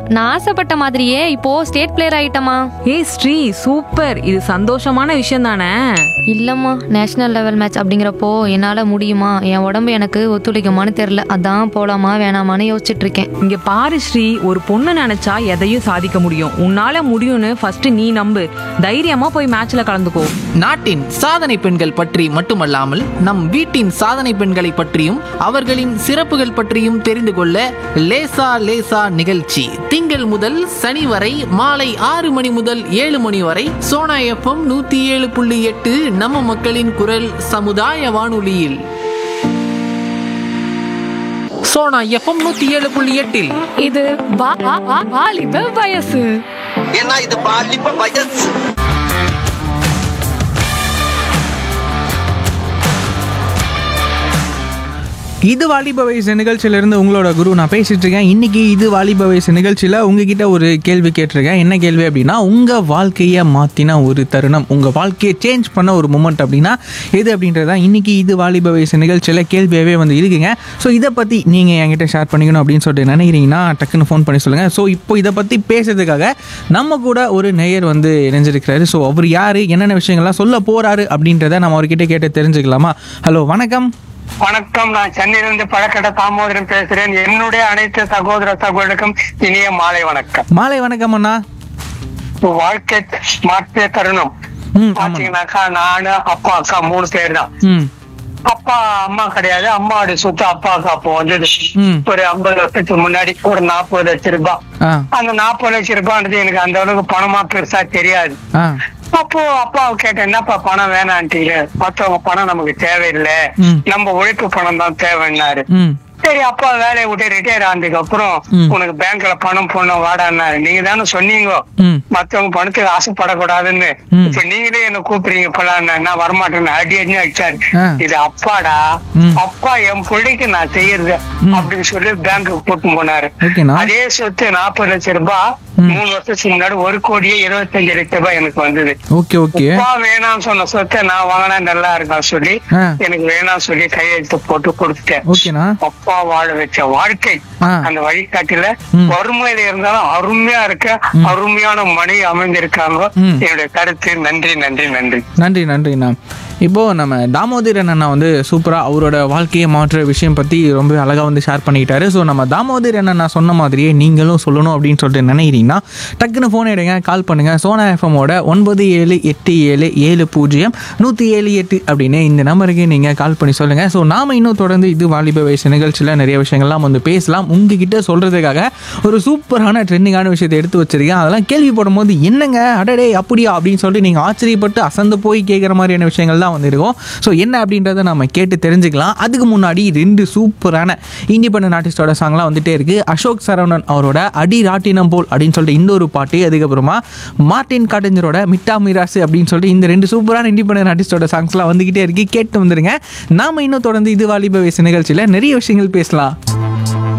நான் ஆசைப்பட்ட மாதிரியே இப்போ ஸ்டேட் பிளேயர் ஆயிட்டமா ஏய் ஸ்ரீ சூப்பர் இது சந்தோஷமான விஷயம் தானே இல்லம்மா நேஷனல் லெவல் மேட்ச் அப்படிங்கிறப்போ என்னால முடியுமா என் உடம்பு எனக்கு ஒத்துழைக்குமான்னு தெரியல அதான் போலாமா வேணாமான்னு யோசிச்சுட்டு இருக்கேன் இங்க பாரு ஸ்ரீ ஒரு பொண்ணு நினைச்சா எதையும் சாதிக்க முடியும் உன்னால முடியும்னு ஃபர்ஸ்ட் நீ நம்பு தைரியமா போய் மேட்ச்ல கலந்துக்கோ நாட்டின் சாதனை பெண்கள் பற்றி மட்டுமல்லாமல் நம் வீட்டின் சாதனை பெண்களை பற்றியும் அவர்களின் சிறப்புகள் பற்றியும் தெரிந்து கொள்ள லேசா லேசா நிகழ்ச்சி திங்கள் முதல் சனி வரை மாலை ஆறு மணி முதல் ஏழு மணி வரை சோனா எஃப்எம் நூத்தி ஏழு புள்ளி எட்டு நம்ம மக்களின் குரல் சமுதாய வானொலியில் சோனா எஃப்எம் நூத்தி ஏழு புள்ளி எட்டில் இது வா- வா- வா- வாலிப வயசு ஏன்னா இது பாலிப்ப வயசு இது வாலிப வயசு நிகழ்ச்சியிலிருந்து உங்களோட குரு நான் பேசிட்டு இருக்கேன் இன்னைக்கு இது வாலிப வயசு நிகழ்ச்சியில் உங்ககிட்ட ஒரு கேள்வி கேட்டிருக்கேன் என்ன கேள்வி அப்படின்னா உங்கள் வாழ்க்கையை மாற்றின ஒரு தருணம் உங்கள் வாழ்க்கையை சேஞ்ச் பண்ண ஒரு மூமெண்ட் அப்படின்னா எது அப்படின்றதா இன்னைக்கு இது வாலிப வயசு நிகழ்ச்சியில் கேள்வியாகவே வந்து இருக்குங்க ஸோ இதை பற்றி நீங்கள் என்கிட்ட ஷேர் பண்ணிக்கணும் அப்படின்னு சொல்லிட்டு நினைக்கிறீங்கன்னா டக்குன்னு ஃபோன் பண்ணி சொல்லுங்கள் ஸோ இப்போ இதை பற்றி பேசுறதுக்காக நம்ம கூட ஒரு நேயர் வந்து இணைஞ்சிருக்கிறாரு ஸோ அவர் யார் என்னென்ன விஷயங்கள்லாம் சொல்ல போகிறாரு அப்படின்றத நம்ம அவர்கிட்ட கேட்டு தெரிஞ்சுக்கலாமா ஹலோ வணக்கம் வணக்கம் நான் சென்னையிலிருந்து பழக்கடை தாமோதரன் பேசுறேன் என்னுடைய அனைத்து சகோதர சகோதரருக்கும் இனிய மாலை வணக்கம் மாலை வணக்கம் அண்ணா வாழ்க்கை மாற்றிய தருணம் ம் ஆமாம் பாத்தீங்கன்னாக்கா நானு அப்பா அக்கா மூணு பேர் தான் ம் அப்பா அம்மா கிடையாது அம்மாவோட சொத்து அப்பாவுக்கு அப்போ வந்தது ம். ஒரு ஐம்பது வருஷத்துக்கு முன்னாடி ஒரு நாற்பது லட்சம் ரூபாய் ஆ அந்த நாற்பது லட்சம் ரூபான்றது எனக்கு அந்த அளவுக்கு பணமா பெருசா தெரியாது ஆ அப்போ அப்பாவை கேட்டேன் என்னப்பா பணம் வேணான்ட்டீங்க மத்தவங்க பணம் நமக்கு தேவையில்லை ம். நம்ம உழைப்பு பணம் தான் தேவைன்னாரு ம் சரி அப்பா வேலையை விட்டு ரிட்டையர் ஆனதுக்கு அப்புறம் ம். உனக்கு பேங்க்ல பணம் போடணும் வாடான்னாரு நீங்க தானே சொன்னீங்க ம் மத்தவங்க பணத்துக்கு ஆசைப்படக்கூடாதுன்னு ம். இப்ப நீங்களே என்ன கூப்பிடுறீங்க போலாம் நான் வரமாட்டேன்னு அடி அடி அடிச்சாரு ஆ. இது அப்பாடா ம். அப்பா என் பிள்ளைக்கு நான் செய்யறது ம். அப்படின்னு சொல்லி பேங்க்குக்கு கூட்டிட்டு போனாரு ஓகேண்ணா அதே சொத்து நாற்பது லட்சம் ரூபாய் ம். மூணு வருஷத்துக்கு முன்னாடி ஒரு கோடியே இருபத்தஞ்சு லட்சம் ரூபாய் எனக்கு வந்தது ஓகே ஓகே அப்பா வேணாம்னு சொன்ன சொத்தை நான் வாங்கினா நல்லா இருக்கா சொல்லி ஆ. எனக்கு வேணாம் சொல்லி கையெழுத்து போட்டு கொடுத்துட்டேன் ஓகேண்ணா அப்பா வாழ வச்ச வாழ்க்கை ஆ. அந்த வழிகாட்டில ம். வறுமையில இருந்தாலும் அருமையா இருக்க அருமையான மனைவி அமைந்திருக்காங்க ம். என்னுடைய கருத்து நன்றி நன்றி நன்றி நன்றி நன்றிண்ணா இப்போ நம்ம தாமோதரன் அண்ணா வந்து சூப்பராக அவரோட வாழ்க்கையை மாற்றுற விஷயம் பற்றி ரொம்ப அழகாக வந்து ஷேர் பண்ணிக்கிட்டாரு ஸோ நம்ம தாமோதரன் அண்ணா சொன்ன மாதிரியே நீங்களும் சொல்லணும் அப்படின்னு சொல்லிட்டு நினைக்கிறீங்கன்னா டக்குன்னு ஃபோன் எடுங்க கால் பண்ணுங்கள் சோனா எஃப்எம்மோட ஒன்பது ஏழு எட்டு ஏழு ஏழு பூஜ்ஜியம் நூற்றி ஏழு எட்டு அப்படின்னு இந்த நம்பருக்கு நீங்கள் கால் பண்ணி சொல்லுங்கள் ஸோ நாம் இன்னும் தொடர்ந்து இது வாலிப வயசு நிகழ்ச்சியில் நிறைய விஷயங்கள்லாம் வந்து பேசலாம் உங்ககிட்ட சொல்கிறதுக்காக ஒரு சூப்பரான ட்ரெண்டிங்கான விஷயத்தை எடுத்து வச்சிருக்கேன் அதெல்லாம் கேள்வி போடும்போது என்னங்க அடடே அப்படியா அப்படின்னு சொல்லிட்டு நீங்கள் ஆச்சரியப்பட்டு அசந்து போய் கேட்குற மாதிரியான விஷயங்கள் தான் வந்து இருக்கும் ஸோ என்ன அப்படின்றத நம்ம கேட்டு தெரிஞ்சுக்கலாம் அதுக்கு முன்னாடி ரெண்டு சூப்பரான இண்டிபெண்டன்ட் ஆர்டிஸ்டோட சாங்லாம் வந்துட்டே இருக்கு அசோக் சரவணன் அவரோட அடி ராட்டினம் போல் அப்படின்னு சொல்லிட்டு இந்த ஒரு பாட்டு அதுக்கப்புறமா மார்டின் காட்டஞ்சரோட மிட்டா மிராசு அப்படின்னு சொல்லிட்டு இந்த ரெண்டு சூப்பரான இண்டிபெண்டன்ட் ஆர்டிஸ்டோட சாங்ஸ்லாம் வந்துகிட்டே இருக்கு கேட்டு வந்துருங்க நாம இன்னும் தொடர்ந்து இது வாலிப வயசு நிகழ்ச்சியில் நிறைய விஷயங்கள் பேசலாம்